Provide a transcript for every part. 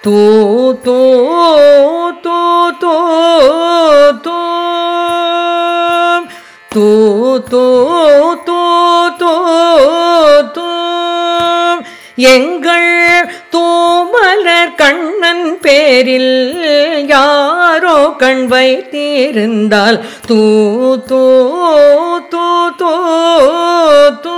தூ தூ தூ தூ தூ தூ தூ தூ தூ தூ எங்கள் தூமலர் கண்ணன் பேரில் யாரோ கண் வைத்திருந்தால் தூ தூ தூ தூ தூ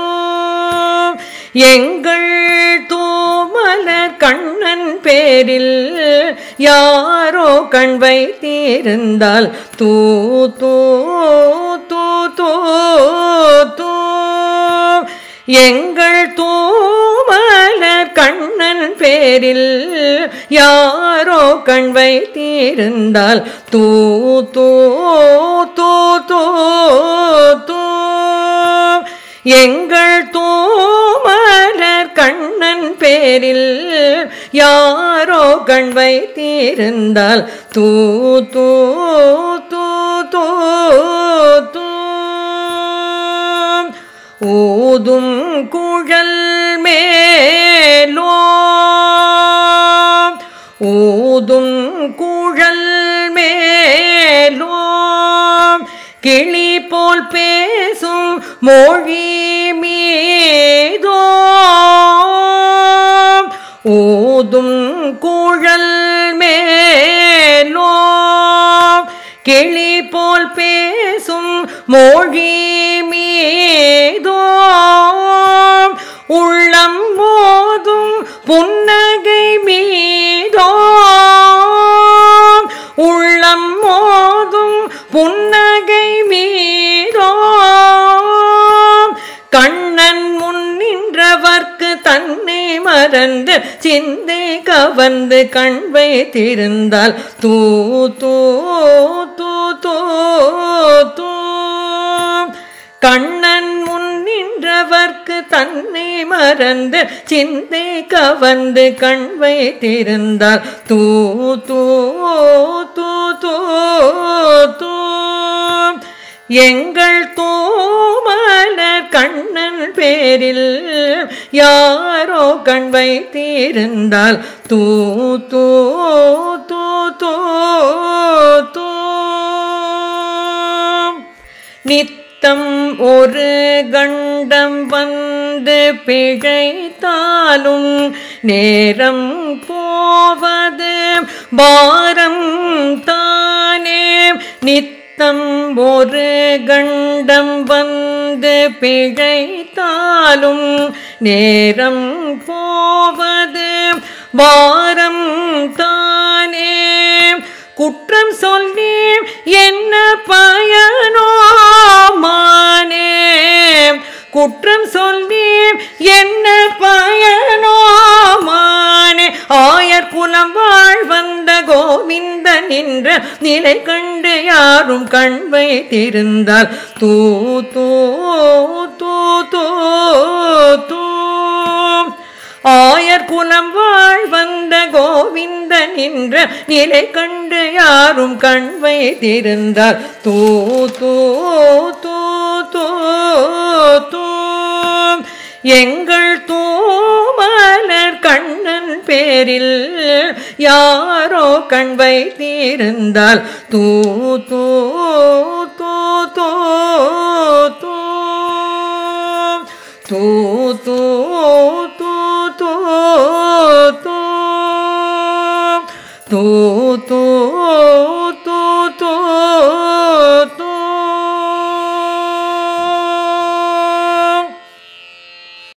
எங்கள் தூமலர் கண்ணன் பேரில் யாரோ கண் வைத்திருந்தால் தூ தூ தூ தூ தூ எங்கள் தூமலர் கண்ணன் பேரில் யாரோ கண் வைத்திருந்தால் தூ தூ தூ தூ தூ எங்கள் தூமலர் கண்ணன் பேரில் யாரோ கண் வைத்திருந்தால் தூ தூ தூ தூ தூ ஊதும் குழல் மேலோ ஊதும் குழல் மேலோ கிளி போல் பேசும் மொழி மீதோ ஊதும் குழல் மேலோ கிளி போல் பேசும் மொழி மீதோ உள்ளம் மோதும் புன்னகை மீதோ உள்ளம் மோதும் புன்னகை மீதோ கண்ணன் முன் நின்றவர்க்கு தன்னை மறந்து சிந்தை கவர்ந்து கண் வைத்திருந்தால் தூ தூ தூ தூ தூ கண்ணன் முன் நின்றவர்க்கு தன்னை மறந்து சிந்தை கவர்ந்து கண் வைத்திருந்தால் தூ தூ தூ தூ தூ எங்கள் தூமலர் கண்ணன் பேரில் யாரோ கண் வைத்திருந்தால் தூ தூ தூ தூ தூ நித்தம் ஒரு கண்டம் வந்து பிழைத்தாலும் நேரம் போவது பாரம் தானே நித்தம் ஒரு கண்டம் வந்து பிழைத்தாலும் நேரம் போவது பாரம் தானே குற்றம் சொல்லி என்ன பயனோ மானே குற்றம் சொல்லி என்ன பயனோ மானே ஆயர் குலம் வாழ் வந்த கோவிந்த நின்ற நிலை கண்டு யாரும் கண் வைத்திருந்தால் தூ தூ தூ தூ தூ ஆயர் குலம் வாழ் வந்த கோவிந்த நின்ற நிலை கண்டு யாரும் கண் வைத்திருந்தார் தூ தூ தூ தூ தூ எங்கள் தூமலர் கண்ணன் பேரில் யாரோ கண் வைத்திருந்தால் தூ தூ தூ தூ தூ தூ தூ தூ தூ தூ தூ தூ